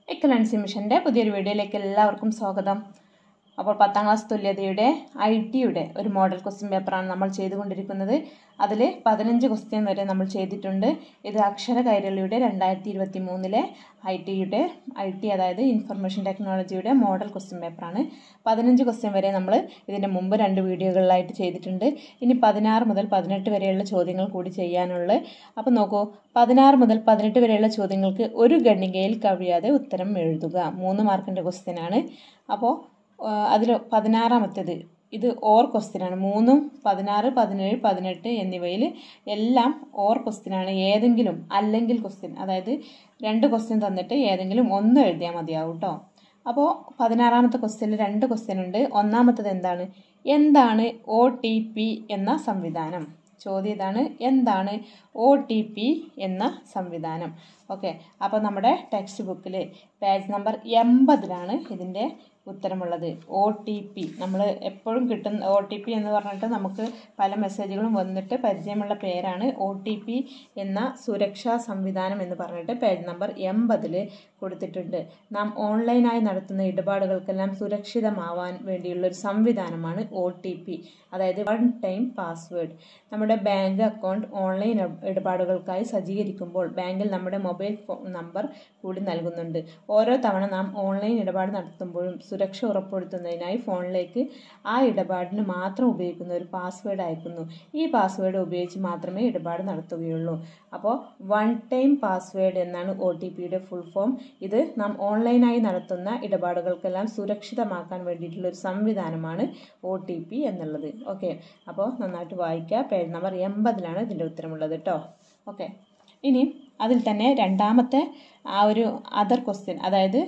എക്കലൻസി മിഷൻ്റെ പുതിയൊരു വീഡിയോയിലേക്ക് എല്ലാവർക്കും സ്വാഗതം അപ്പോൾ പത്താം ക്ലാസ് തുല്യതയുടെ ഐ ടിയുടെ ഒരു മോഡൽ ക്വസ്റ്റ്യൻ പേപ്പറാണ് നമ്മൾ ചെയ്തുകൊണ്ടിരിക്കുന്നത് അതിൽ പതിനഞ്ച് ക്വസ്റ്റ്യൻ വരെ നമ്മൾ ചെയ്തിട്ടുണ്ട് ഇത് അക്ഷര കൈരളിയുടെ രണ്ടായിരത്തി ഇരുപത്തി മൂന്നിലെ ഐ ടിയുടെ ഐ ടി അതായത് ഇൻഫർമേഷൻ ടെക്നോളജിയുടെ മോഡൽ ക്വസ്റ്റ്യൻ പേപ്പറാണ് പതിനഞ്ച് ക്വസ്റ്റ്യൻ വരെ നമ്മൾ ഇതിൻ്റെ മുമ്പ് രണ്ട് വീഡിയോകളിലായിട്ട് ചെയ്തിട്ടുണ്ട് ഇനി പതിനാറ് മുതൽ പതിനെട്ട് വരെയുള്ള ചോദ്യങ്ങൾ കൂടി ചെയ്യാനുള്ളത് അപ്പോൾ നോക്കൂ പതിനാറ് മുതൽ പതിനെട്ട് വരെയുള്ള ചോദ്യങ്ങൾക്ക് ഒരു ഗണ്ണികയിൽ കവിയാതെ ഉത്തരം എഴുതുക മൂന്ന് മാർക്കിൻ്റെ ക്വസ്റ്റ്യനാണ് അപ്പോൾ അതിൽ പതിനാറാമത്തേത് ഇത് ഓർ ക്വസ്റ്റ്യനാണ് മൂന്നും പതിനാറ് പതിനേഴ് പതിനെട്ട് എന്നിവയിൽ എല്ലാം ഓർ ക്വസ്റ്റ്യനാണ് ഏതെങ്കിലും അല്ലെങ്കിൽ ക്വസ്റ്റ്യൻ അതായത് രണ്ട് ക്വസ്റ്റ്യൻ തന്നിട്ട് ഏതെങ്കിലും ഒന്ന് എഴുതിയാൽ മതിയാവും കേട്ടോ അപ്പോൾ പതിനാറാമത്തെ ക്വസ്റ്റ്യനിൽ രണ്ട് ക്വസ്റ്റ്യൻ ഉണ്ട് ഒന്നാമത്തത് എന്താണ് എന്താണ് ഒ ടി പി എന്ന സംവിധാനം ചോദ്യം ഇതാണ് എന്താണ് ഒ ടി പി എന്ന സംവിധാനം ഓക്കെ അപ്പോൾ നമ്മുടെ ടെക്സ്റ്റ് ബുക്കിൽ പേജ് നമ്പർ എൺപതിലാണ് ഇതിൻ്റെ ഉത്തരമുള്ളത് ഒ ടി പി നമ്മൾ എപ്പോഴും കിട്ടുന്ന ഒ ടി പി എന്ന് പറഞ്ഞിട്ട് നമുക്ക് പല മെസ്സേജുകളും വന്നിട്ട് പരിചയമുള്ള പേരാണ് ഒ ടി പി എന്ന സുരക്ഷാ സംവിധാനം എന്ന് പറഞ്ഞിട്ട് പേജ് നമ്പർ എൺപതിൽ കൊടുത്തിട്ടുണ്ട് നാം ഓൺലൈനായി നടത്തുന്ന ഇടപാടുകൾക്കെല്ലാം സുരക്ഷിതമാവാൻ വേണ്ടിയുള്ള ഒരു സംവിധാനമാണ് ഒ ടി പി അതായത് വൺ ടൈം പാസ്വേഡ് നമ്മുടെ ബാങ്ക് അക്കൗണ്ട് ഓൺലൈൻ ഇടപാടുകൾക്കായി സജ്ജീകരിക്കുമ്പോൾ ബാങ്കിൽ നമ്മുടെ മൊബൈൽ ഫോൺ നമ്പർ കൂടി നൽകുന്നുണ്ട് ഓരോ തവണ നാം ഓൺലൈൻ ഇടപാട് നടത്തുമ്പോഴും സുരക്ഷ ഉറപ്പുവരുത്തുന്നതിനായി ഫോണിലേക്ക് ആ ഇടപാടിന് മാത്രം ഉപയോഗിക്കുന്ന ഒരു പാസ്വേഡ് അയക്കുന്നു ഈ പാസ്വേഡ് ഉപയോഗിച്ച് മാത്രമേ ഇടപാട് നടത്തുകയുള്ളൂ അപ്പോൾ വൺ ടൈം പാസ്വേഡ് എന്നാണ് ഒ ടി പിയുടെ ഫുൾ ഫോം ഇത് നാം ഓൺലൈനായി നടത്തുന്ന ഇടപാടുകൾക്കെല്ലാം സുരക്ഷിതമാക്കാൻ വേണ്ടിയിട്ടുള്ള ഒരു സംവിധാനമാണ് ഒ ടി പി എന്നുള്ളത് ഓക്കെ അപ്പോൾ നന്നായിട്ട് വായിക്കുക പേജ് നമ്പർ എൺപതിലാണ് ഇതിൻ്റെ ഉത്തരമുള്ളത് കേട്ടോ ഓക്കെ ഇനി അതിൽ തന്നെ രണ്ടാമത്തെ ആ ഒരു അതർ ക്വസ്റ്റ്യൻ അതായത്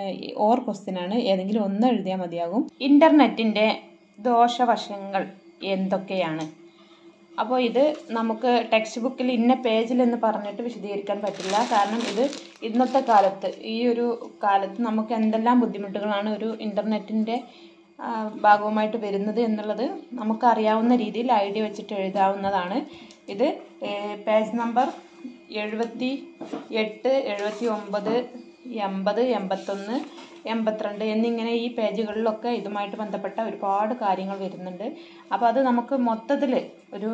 ഓർ ക്വസ്റ്റ്യൻ ആണ് ഏതെങ്കിലും ഒന്ന് എഴുതിയാൽ മതിയാകും ഇൻ്റർനെറ്റിൻ്റെ ദോഷവശങ്ങൾ എന്തൊക്കെയാണ് അപ്പോൾ ഇത് നമുക്ക് ടെക്സ്റ്റ് ബുക്കിൽ ഇന്ന പേജിൽ എന്ന് പറഞ്ഞിട്ട് വിശദീകരിക്കാൻ പറ്റില്ല കാരണം ഇത് ഇന്നത്തെ കാലത്ത് ഈ ഒരു കാലത്ത് നമുക്ക് എന്തെല്ലാം ബുദ്ധിമുട്ടുകളാണ് ഒരു ഇൻ്റർനെറ്റിൻ്റെ ഭാഗവുമായിട്ട് വരുന്നത് എന്നുള്ളത് നമുക്കറിയാവുന്ന രീതിയിൽ ഐഡിയ വെച്ചിട്ട് എഴുതാവുന്നതാണ് ഇത് പേജ് നമ്പർ എഴുപത്തി എട്ട് എഴുപത്തി ഒമ്പത് എൺപത് എൺപത്തൊന്ന് എൺപത്തിരണ്ട് എന്നിങ്ങനെ ഈ പേജുകളിലൊക്കെ ഇതുമായിട്ട് ബന്ധപ്പെട്ട ഒരുപാട് കാര്യങ്ങൾ വരുന്നുണ്ട് അപ്പോൾ അത് നമുക്ക് മൊത്തത്തിൽ ഒരു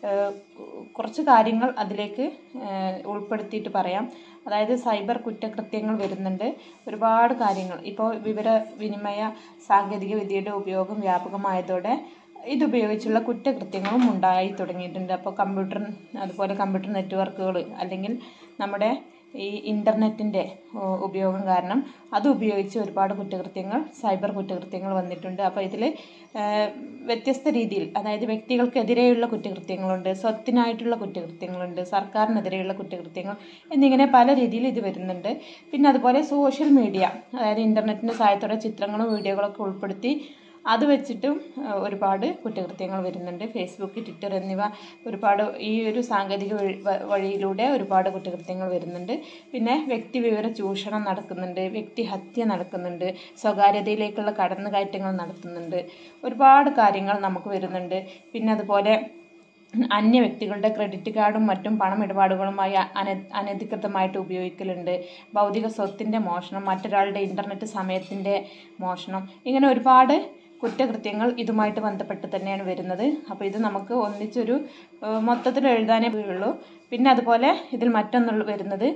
കുറച്ച് കാര്യങ്ങൾ അതിലേക്ക് ഉൾപ്പെടുത്തിയിട്ട് പറയാം അതായത് സൈബർ കുറ്റകൃത്യങ്ങൾ വരുന്നുണ്ട് ഒരുപാട് കാര്യങ്ങൾ ഇപ്പോൾ വിവര വിനിമയ സാങ്കേതിക വിദ്യയുടെ ഉപയോഗം വ്യാപകമായതോടെ ഇതുപയോഗിച്ചുള്ള കുറ്റകൃത്യങ്ങളും ഉണ്ടായി തുടങ്ങിയിട്ടുണ്ട് അപ്പോൾ കമ്പ്യൂട്ടർ അതുപോലെ കമ്പ്യൂട്ടർ നെറ്റ്വർക്കുകൾ അല്ലെങ്കിൽ നമ്മുടെ ഈ ഇൻ്റർനെറ്റിൻ്റെ ഉപയോഗം കാരണം അത് ഉപയോഗിച്ച് ഒരുപാട് കുറ്റകൃത്യങ്ങൾ സൈബർ കുറ്റകൃത്യങ്ങൾ വന്നിട്ടുണ്ട് അപ്പോൾ ഇതിൽ വ്യത്യസ്ത രീതിയിൽ അതായത് വ്യക്തികൾക്കെതിരെയുള്ള കുറ്റകൃത്യങ്ങളുണ്ട് സ്വത്തിനായിട്ടുള്ള കുറ്റകൃത്യങ്ങളുണ്ട് സർക്കാരിനെതിരെയുള്ള കുറ്റകൃത്യങ്ങൾ എന്നിങ്ങനെ പല രീതിയിൽ ഇത് വരുന്നുണ്ട് പിന്നെ അതുപോലെ സോഷ്യൽ മീഡിയ അതായത് ഇൻ്റർനെറ്റിൻ്റെ സഹായത്തോടെ ചിത്രങ്ങളും വീഡിയോകളൊക്കെ ഉൾപ്പെടുത്തി അത് വെച്ചിട്ടും ഒരുപാട് കുറ്റകൃത്യങ്ങൾ വരുന്നുണ്ട് ഫേസ്ബുക്ക് ട്വിറ്റർ എന്നിവ ഒരുപാട് ഈ ഒരു സാങ്കേതിക വഴിയിലൂടെ ഒരുപാട് കുറ്റകൃത്യങ്ങൾ വരുന്നുണ്ട് പിന്നെ വ്യക്തി വിവര ചൂഷണം നടക്കുന്നുണ്ട് വ്യക്തിഹത്യ നടക്കുന്നുണ്ട് സ്വകാര്യതയിലേക്കുള്ള കടന്നുകയറ്റങ്ങൾ നടത്തുന്നുണ്ട് ഒരുപാട് കാര്യങ്ങൾ നമുക്ക് വരുന്നുണ്ട് പിന്നെ അതുപോലെ അന്യ വ്യക്തികളുടെ ക്രെഡിറ്റ് കാർഡും മറ്റും പണമിടപാടുകളുമായി അന അനധികൃതമായിട്ട് ഉപയോഗിക്കലുണ്ട് ഭൗതിക സ്വത്തിൻ്റെ മോഷണം മറ്റൊരാളുടെ ഇൻ്റർനെറ്റ് സമയത്തിൻ്റെ മോഷണം ഇങ്ങനെ ഒരുപാട് കുറ്റകൃത്യങ്ങൾ ഇതുമായിട്ട് ബന്ധപ്പെട്ട് തന്നെയാണ് വരുന്നത് അപ്പോൾ ഇത് നമുക്ക് ഒന്നിച്ചൊരു മൊത്തത്തിൽ എഴുതാനേ ഉള്ളൂ പിന്നെ അതുപോലെ ഇതിൽ മറ്റൊന്നുള്ള വരുന്നത്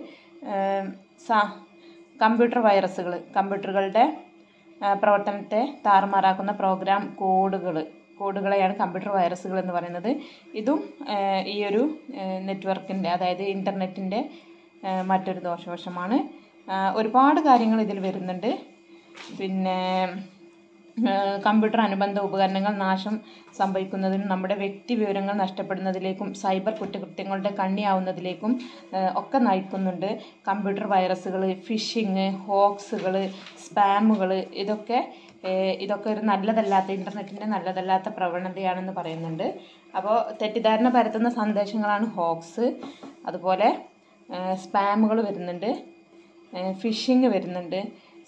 സാ കമ്പ്യൂട്ടർ വൈറസുകൾ കമ്പ്യൂട്ടറുകളുടെ പ്രവർത്തനത്തെ താറുമാറാക്കുന്ന പ്രോഗ്രാം കോഡുകൾ കോഡുകളെയാണ് കമ്പ്യൂട്ടർ വൈറസുകൾ എന്ന് പറയുന്നത് ഇതും ഈ ഒരു നെറ്റ്വർക്കിൻ്റെ അതായത് ഇൻ്റർനെറ്റിൻ്റെ മറ്റൊരു ദോഷവശമാണ് ഒരുപാട് കാര്യങ്ങൾ ഇതിൽ വരുന്നുണ്ട് പിന്നെ കമ്പ്യൂട്ടർ അനുബന്ധ ഉപകരണങ്ങൾ നാശം സംഭവിക്കുന്നതിനും നമ്മുടെ വ്യക്തി വിവരങ്ങൾ നഷ്ടപ്പെടുന്നതിലേക്കും സൈബർ കുറ്റകൃത്യങ്ങളുടെ കണ്ണിയാവുന്നതിലേക്കും ഒക്കെ നയിക്കുന്നുണ്ട് കമ്പ്യൂട്ടർ വൈറസുകൾ ഫിഷിങ് ഹോക്സുകൾ സ്പാമുകൾ ഇതൊക്കെ ഇതൊക്കെ ഒരു നല്ലതല്ലാത്ത ഇൻ്റർനെറ്റിൻ്റെ നല്ലതല്ലാത്ത പ്രവണതയാണെന്ന് പറയുന്നുണ്ട് അപ്പോൾ തെറ്റിദ്ധാരണ പരത്തുന്ന സന്ദേശങ്ങളാണ് ഹോക്സ് അതുപോലെ സ്പാമുകൾ വരുന്നുണ്ട് ഫിഷിങ് വരുന്നുണ്ട്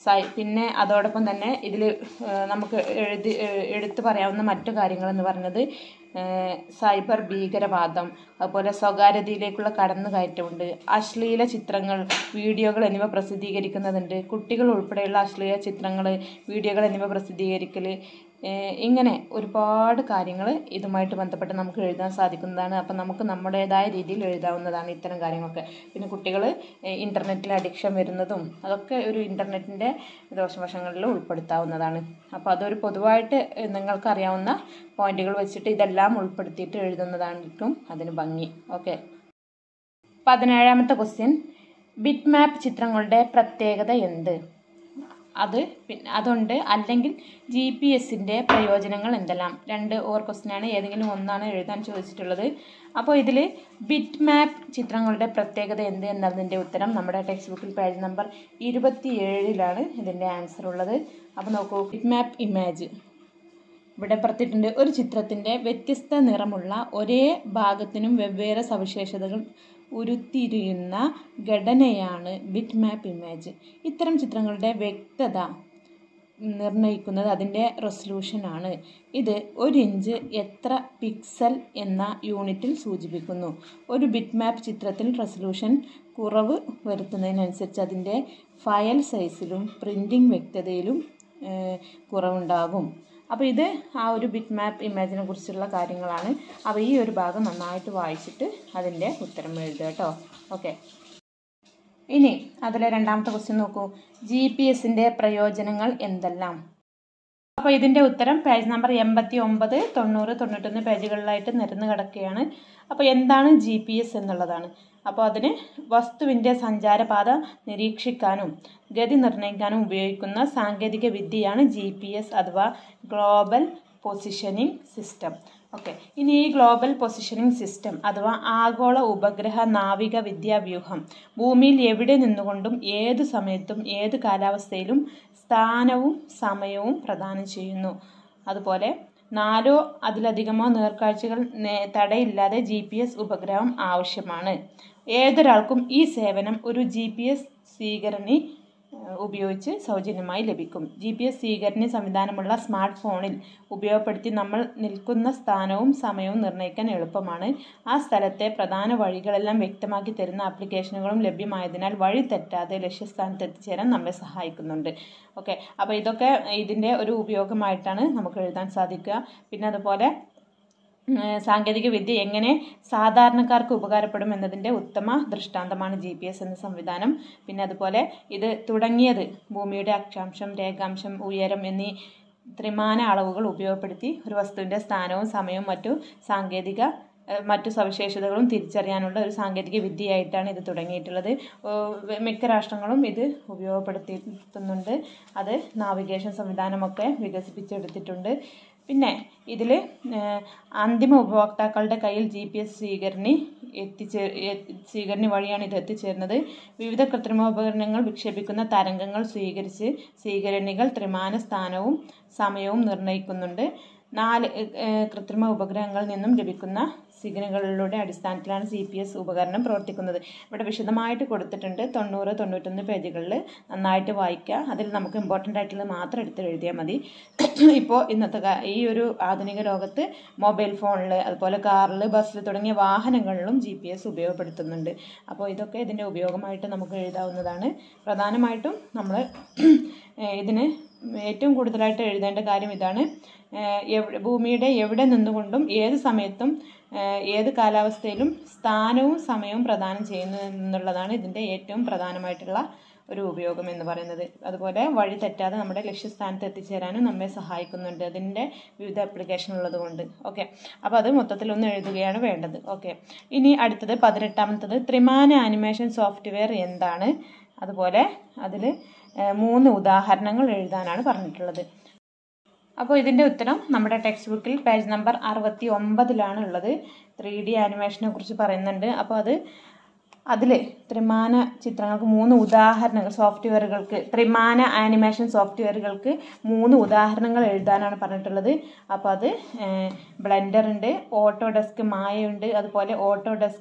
സൈ പിന്നെ അതോടൊപ്പം തന്നെ ഇതിൽ നമുക്ക് എഴുതി എ- എടുത്തു പറയാവുന്ന മറ്റു കാര്യങ്ങളെന്ന് പറഞ്ഞത് ഏഹ് സൈബർ ഭീകരവാദം അതുപോലെ സ്വകാര്യതയിലേക്കുള്ള കടന്നുകയറ്റമുണ്ട് അശ്ലീല ചിത്രങ്ങൾ വീഡിയോകൾ എന്നിവ പ്രസിദ്ധീകരിക്കുന്നതുണ്ട് കുട്ടികൾ ഉൾപ്പെടെയുള്ള അശ്ലീല ചിത്രങ്ങൾ വീഡിയോകൾ എന്നിവ പ്രസിദ്ധീകരിക്കൽ ഏഹ് ഇങ്ങനെ ഒരുപാട് കാര്യങ്ങൾ ഇതുമായിട്ട് ബന്ധപ്പെട്ട് നമുക്ക് എഴുതാൻ സാധിക്കുന്നതാണ് അപ്പം നമുക്ക് നമ്മുടേതായ രീതിയിൽ എഴുതാവുന്നതാണ് ഇത്തരം കാര്യങ്ങളൊക്കെ പിന്നെ കുട്ടികൾ ഇൻ്റർനെറ്റിൽ അഡിക്ഷൻ വരുന്നതും അതൊക്കെ ഒരു ഇൻ്റർനെറ്റിൻ്റെ ദോഷവശങ്ങളിൽ ഉൾപ്പെടുത്താവുന്നതാണ് അപ്പോൾ അതൊരു പൊതുവായിട്ട് ഏഹ് നിങ്ങൾക്കറിയാവുന്ന പോയിന്റുകൾ വെച്ചിട്ട് ഇതെല്ലാം ഉൾപ്പെടുത്തിയിട്ട് എഴുതുന്നതായിരിക്കും അതിന് ഭംഗി ഓക്കെ പതിനേഴാമത്തെ ക്വസ്റ്റ്യൻ ബിറ്റ് മാപ്പ് ചിത്രങ്ങളുടെ പ്രത്യേകത എന്ത് അത് പിന്നെ അതുണ്ട് അല്ലെങ്കിൽ ജി പി എസിൻ്റെ പ്രയോജനങ്ങൾ എന്തെല്ലാം രണ്ട് ഓർ ക്വസ്റ്റ്യനാണ് ഏതെങ്കിലും ഒന്നാണ് എഴുതാൻ ചോദിച്ചിട്ടുള്ളത് അപ്പോൾ ഇതിൽ ബിറ്റ് മാപ്പ് ചിത്രങ്ങളുടെ പ്രത്യേകത എന്ത് എന്നതിൻ്റെ ഉത്തരം നമ്മുടെ ടെക്സ്റ്റ് ബുക്കിൽ പേജ് നമ്പർ ഇരുപത്തിയേഴിലാണ് ഇതിൻ്റെ ആൻസർ ഉള്ളത് അപ്പോൾ നോക്കൂ ബിറ്റ് മാപ്പ് ഇമേജ് ഇവിടെ പറഞ്ഞിട്ടുണ്ട് ഒരു ചിത്രത്തിൻ്റെ വ്യത്യസ്ത നിറമുള്ള ഒരേ ഭാഗത്തിനും വെവ്വേറെ സവിശേഷതകൾ ഉരുത്തിരിയുന്ന ഘടനയാണ് ബിറ്റ് മാപ്പ് ഇമേജ് ഇത്തരം ചിത്രങ്ങളുടെ വ്യക്തത നിർണ്ണയിക്കുന്നത് അതിൻ്റെ റെസൊല്യൂഷനാണ് ഇത് ഒരു ഇഞ്ച് എത്ര പിക്സൽ എന്ന യൂണിറ്റിൽ സൂചിപ്പിക്കുന്നു ഒരു ബിറ്റ് മാപ്പ് ചിത്രത്തിൽ റെസൊല്യൂഷൻ കുറവ് വരുത്തുന്നതിനനുസരിച്ച് അതിൻ്റെ ഫയൽ സൈസിലും പ്രിൻറ്റിംഗ് വ്യക്തതയിലും ഏഹ്, കുറവുണ്ടാകും അപ്പോൾ ഇത് ആ ഒരു ബിറ്റ് മാപ്പ് ഇമേജിനെ കുറിച്ചുള്ള കാര്യങ്ങളാണ് അപ്പോൾ ഈ ഒരു ഭാഗം നന്നായിട്ട് വായിച്ചിട്ട് അതിൻ്റെ ഉത്തരം എഴുതുക കേട്ടോ ഓക്കെ ഇനി അതിലെ രണ്ടാമത്തെ ക്വസ്റ്റ്യൻ നോക്കൂ ജി പി എസിൻ്റെ പ്രയോജനങ്ങൾ എന്തെല്ലാം അപ്പോൾ ഇതിൻ്റെ ഉത്തരം പേജ് നമ്പർ എൺപത്തി ഒമ്പത് തൊണ്ണൂറ് തൊണ്ണൂറ്റൊന്ന് പേജുകളിലായിട്ട് നിരന്ന് കിടക്കുകയാണ് അപ്പോൾ എന്താണ് ജി പി എസ് എന്നുള്ളതാണ് അപ്പോൾ അതിന് വസ്തുവിൻ്റെ സഞ്ചാരപാത നിരീക്ഷിക്കാനും ഗതി നിർണ്ണയിക്കാനും ഉപയോഗിക്കുന്ന സാങ്കേതിക വിദ്യയാണ് ജി പി എസ് അഥവാ ഗ്ലോബൽ പൊസിഷനിങ് സിസ്റ്റം ഓക്കെ ഇനി ഈ ഗ്ലോബൽ പൊസിഷനിങ് സിസ്റ്റം അഥവാ ആഗോള ഉപഗ്രഹ നാവിക വിദ്യാവ്യൂഹം ഭൂമിയിൽ എവിടെ നിന്നുകൊണ്ടും ഏതു സമയത്തും ഏത് കാലാവസ്ഥയിലും സ്ഥാനവും സമയവും പ്രദാനം ചെയ്യുന്നു അതുപോലെ നാലോ അതിലധികമോ നേർക്കാഴ്ചകൾ നേ- തടയില്ലാതെ ജി പി എസ് ഉപഗ്രഹം ആവശ്യമാണ് ഏതൊരാൾക്കും ഈ സേവനം ഒരു ജി പി എസ് സ്വീകരണി ഏഹ്, ഉപയോഗിച്ച് സൗജന്യമായി ലഭിക്കും ജി പി എസ് സ്വീകരണി സംവിധാനമുള്ള സ്മാർട്ട് ഫോണിൽ ഉപയോഗപ്പെടുത്തി നമ്മൾ നിൽക്കുന്ന സ്ഥാനവും സമയവും നിർണ്ണയിക്കാൻ എളുപ്പമാണ് ആ സ്ഥലത്തെ പ്രധാന വഴികളെല്ലാം വ്യക്തമാക്കി തരുന്ന ആപ്ലിക്കേഷനുകളും ലഭ്യമായതിനാൽ വഴി തെറ്റാതെ ലക്ഷ്യസ്ഥാനത്ത് എത്തിച്ചേരാൻ നമ്മെ സഹായിക്കുന്നുണ്ട് ഓക്കെ അപ്പോൾ ഇതൊക്കെ ഇതിൻ്റെ ഒരു ഉപയോഗമായിട്ടാണ് നമുക്ക് എഴുതാൻ സാധിക്കുക പിന്നെ അതുപോലെ സാങ്കേതിക വിദ്യ എങ്ങനെ സാധാരണക്കാർക്ക് ഉപകാരപ്പെടും എന്നതിൻ്റെ ഉത്തമ ദൃഷ്ടാന്തമാണ് ജി പി എസ് എന്ന സംവിധാനം പിന്നെ അതുപോലെ ഇത് തുടങ്ങിയത് ഭൂമിയുടെ അക്ഷാംശം രേഖാംശം ഉയരം എന്നീ ത്രിമാന അളവുകൾ ഉപയോഗപ്പെടുത്തി ഒരു വസ്തുവിൻ്റെ സ്ഥാനവും സമയവും മറ്റു സാങ്കേതിക ഏഹ് മറ്റു സവിശേഷതകളും തിരിച്ചറിയാനുള്ള ഒരു സാങ്കേതിക വിദ്യയായിട്ടാണ് ഇത് തുടങ്ങിയിട്ടുള്ളത് ഏഹ് മിക്ക രാഷ്ട്രങ്ങളും ഇത് ഉപയോഗപ്പെടുത്തുന്നുണ്ട് അത് നാവിഗേഷൻ സംവിധാനമൊക്കെ വികസിപ്പിച്ചെടുത്തിട്ടുണ്ട് പിന്നെ ഇതിൽ അന്തിമ ഉപഭോക്താക്കളുടെ കയ്യിൽ ജി പി എസ് സ്വീകരണി എത്തിച്ചേ എ- സ്വീകരണി വഴിയാണ് ഇത് എത്തിച്ചേരുന്നത് വിവിധ കൃത്രിമോപകരണങ്ങൾ വിക്ഷേപിക്കുന്ന തരംഗങ്ങൾ സ്വീകരിച്ച് സ്വീകരണികൾ ത്രിമാന സ്ഥാനവും സമയവും നിർണ്ണയിക്കുന്നുണ്ട് നാല് ഏഹ്, കൃത്രിമ ഉപഗ്രഹങ്ങളിൽ നിന്നും ലഭിക്കുന്ന സിഗ്നലുകളുടെ അടിസ്ഥാനത്തിലാണ് സി പി എസ് ഉപകരണം പ്രവർത്തിക്കുന്നത് ഇവിടെ വിശദമായിട്ട് കൊടുത്തിട്ടുണ്ട് തൊണ്ണൂറ് തൊണ്ണൂറ്റൊന്ന് പേജുകളിൽ നന്നായിട്ട് വായിക്കുക അതിൽ നമുക്ക് ഇമ്പോർട്ടൻ്റ് ആയിട്ടുള്ളത് മാത്രം എടുത്ത് എഴുതിയാൽ മതി ഇപ്പോൾ ഇന്നത്തെ കാ- ഈ ഒരു ആധുനിക ലോകത്ത് മൊബൈൽ ഫോണിൽ അതുപോലെ കാറിൽ ബസ്സിൽ തുടങ്ങിയ വാഹനങ്ങളിലും ജി പി എസ് ഉപയോഗപ്പെടുത്തുന്നുണ്ട് അപ്പോൾ ഇതൊക്കെ ഇതിൻ്റെ ഉപയോഗമായിട്ട് നമുക്ക് എഴുതാവുന്നതാണ് പ്രധാനമായിട്ടും നമ്മൾ ഇതിന് ഏറ്റവും കൂടുതലായിട്ട് എഴുതേണ്ട കാര്യം ഇതാണ് ഏഹ് എവ് ഭൂമിയുടെ എവിടെ നിന്നുകൊണ്ടും ഏത് സമയത്തും ഏഹ് ഏത് കാലാവസ്ഥയിലും സ്ഥാനവും സമയവും പ്രദാനം ചെയ്യുന്നു എന്നുള്ളതാണ് ഇതിൻ്റെ ഏറ്റവും പ്രധാനമായിട്ടുള്ള ഒരു ഉപയോഗം എന്ന് പറയുന്നത് അതുപോലെ വഴി തെറ്റാതെ നമ്മുടെ ലക്ഷ്യസ്ഥാനത്ത് എത്തിച്ചേരാനും നമ്മെ സഹായിക്കുന്നുണ്ട് അതിൻ്റെ വിവിധ ആപ്ലിക്കേഷൻ ഉള്ളത് കൊണ്ട് ഓക്കെ അപ്പോൾ അത് മൊത്തത്തിലൊന്ന് എഴുതുകയാണ് വേണ്ടത് ഓക്കെ ഇനി അടുത്തത് പതിനെട്ടാമത്തത് ത്രിമാന ആനിമേഷൻ സോഫ്റ്റ്വെയർ എന്താണ് അതുപോലെ അതിൽ മൂന്ന് ഉദാഹരണങ്ങൾ എഴുതാനാണ് പറഞ്ഞിട്ടുള്ളത് അപ്പോൾ ഇതിൻ്റെ ഉത്തരം നമ്മുടെ ടെക്സ്റ്റ് ബുക്കിൽ പേജ് നമ്പർ അറുപത്തി ഒമ്പതിലാണ് ഉള്ളത് ത്രീ ഡി ആനിമേഷനെ കുറിച്ച് പറയുന്നുണ്ട് അപ്പോൾ അത് അതിൽ ത്രിമാന ചിത്രങ്ങൾക്ക് മൂന്ന് ഉദാഹരണങ്ങൾ സോഫ്റ്റ്വെയറുകൾക്ക് ത്രിമാന ആനിമേഷൻ സോഫ്റ്റ്വെയറുകൾക്ക് മൂന്ന് ഉദാഹരണങ്ങൾ എഴുതാനാണ് പറഞ്ഞിട്ടുള്ളത് അപ്പോൾ അത് ബ്ലെൻഡർ ഉണ്ട് ഓട്ടോഡെസ്ക് മായ ഉണ്ട് അതുപോലെ ഓട്ടോഡെസ്ക്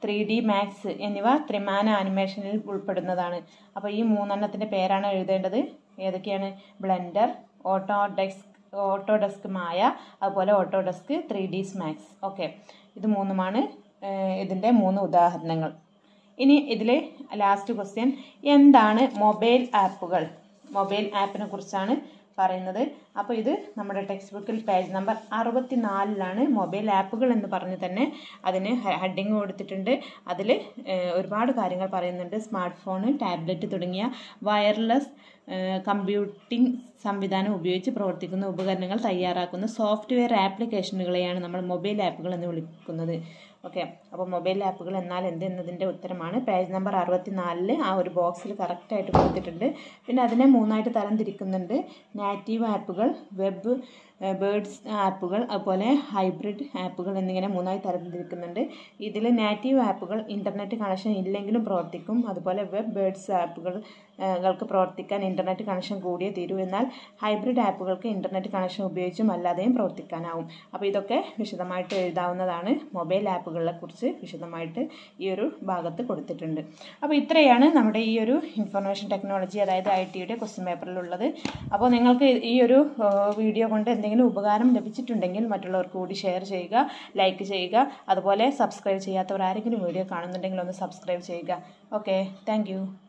ത്രീ ഡി മാക്സ് എന്നിവ ത്രിമാന ആനിമേഷനിൽ ഉൾപ്പെടുന്നതാണ് അപ്പോൾ ഈ മൂന്നെണ്ണത്തിൻ്റെ പേരാണ് എഴുതേണ്ടത് ഏതൊക്കെയാണ് ബ്ലെൻഡർ ഓട്ടോഡെസ്ക് ഓട്ടോഡെസ്ക് മായ അതുപോലെ Autodesk three DS Max okay ഇത് മൂന്നുമാണ് ഏഹ്, ഇതിൻ്റെ മൂന്ന് ഉദാഹരണങ്ങൾ ഇനി ഇതിൽ ലാസ്റ്റ് ക്വസ്റ്റ്യൻ എന്താണ് മൊബൈൽ ആപ്പുകൾ മൊബൈൽ ആപ്പിനെ കുറിച്ചാണ് പറയുന്നത് അപ്പോൾ ഇത് നമ്മുടെ ടെക്സ്റ്റ് ബുക്കിൽ പേജ് നമ്പർ അറുപത്തി നാലിലാണ് മൊബൈൽ ആപ്പുകൾ എന്ന് പറഞ്ഞ് തന്നെ അതിന് ഹെഡിങ് കൊടുത്തിട്ടുണ്ട് അതിൽ ഒരുപാട് കാര്യങ്ങൾ പറയുന്നുണ്ട് സ്മാർട്ട് ഫോൺ ടാബ്ലറ്റ് തുടങ്ങിയ വയർലെസ് കമ്പ്യൂട്ടിംഗ് സംവിധാനം ഉപയോഗിച്ച് പ്രവർത്തിക്കുന്ന ഉപകരണങ്ങൾ തയ്യാറാക്കുന്ന സോഫ്റ്റ്വെയർ ആപ്ലിക്കേഷനുകളെയാണ് നമ്മൾ മൊബൈൽ ആപ്പുകൾ എന്ന് വിളിക്കുന്നത് ഓക്കെ അപ്പോൾ മൊബൈൽ ആപ്പുകൾ എന്നാൽ എന്ത് എന്നതിൻ്റെ ഉത്തരമാണ് പേജ് നമ്പർ അറുപത്തി നാലില് ആ ഒരു ബോക്സിൽ കറക്റ്റായിട്ട് കൊടുത്തിട്ടുണ്ട് പിന്നെ അതിനെ മൂന്നായിട്ട് തരംതിരിക്കുന്നുണ്ട് നാറ്റീവ് ആപ്പുകൾ വെബ് ബേർഡ്സ് ആപ്പുകൾ അതുപോലെ ഹൈബ്രിഡ് ആപ്പുകൾ എന്നിങ്ങനെ മൂന്നായി തരംതിരിക്കുന്നുണ്ട് ഇതിൽ നാറ്റീവ് ആപ്പുകൾ ഇൻ്റർനെറ്റ് കണക്ഷൻ ഇല്ലെങ്കിലും പ്രവർത്തിക്കും അതുപോലെ വെബ് ബേർഡ്സ് ആപ്പുകൾ ൾക്ക് പ്രവർത്തിക്കാൻ ഇൻ്റർനെറ്റ് കണക്ഷൻ കൂടിയേ തീരൂ എന്നാൽ ഹൈബ്രിഡ് ആപ്പുകൾക്ക് ഇൻ്റർനെറ്റ് കണക്ഷൻ ഉപയോഗിച്ചും അല്ലാതെയും പ്രവർത്തിക്കാനാവും അപ്പോൾ ഇതൊക്കെ വിശദമായിട്ട് എഴുതാവുന്നതാണ് മൊബൈൽ ആപ്പുകളെ കുറിച്ച് വിശദമായിട്ട് ഈ ഒരു ഭാഗത്ത് കൊടുത്തിട്ടുണ്ട് അപ്പോൾ ഇത്രയാണ് നമ്മുടെ ഈ ഒരു ഇൻഫർമേഷൻ ടെക്നോളജി അതായത് ഐ ടിയുടെ ക്വസ്റ്റ്യൻ പേപ്പറിലുള്ളത് അപ്പോൾ നിങ്ങൾക്ക് ഈ ഒരു വീഡിയോ കൊണ്ട് എന്തെങ്കിലും ഉപകാരം ലഭിച്ചിട്ടുണ്ടെങ്കിൽ മറ്റുള്ളവർക്ക് കൂടി ഷെയർ ചെയ്യുക ലൈക്ക് ചെയ്യുക അതുപോലെ സബ്സ്ക്രൈബ് ചെയ്യാത്തവർ ആരെങ്കിലും വീഡിയോ കാണുന്നുണ്ടെങ്കിൽ ഒന്ന് സബ്സ്ക്രൈബ് ചെയ്യുക ഓക്കെ താങ്ക്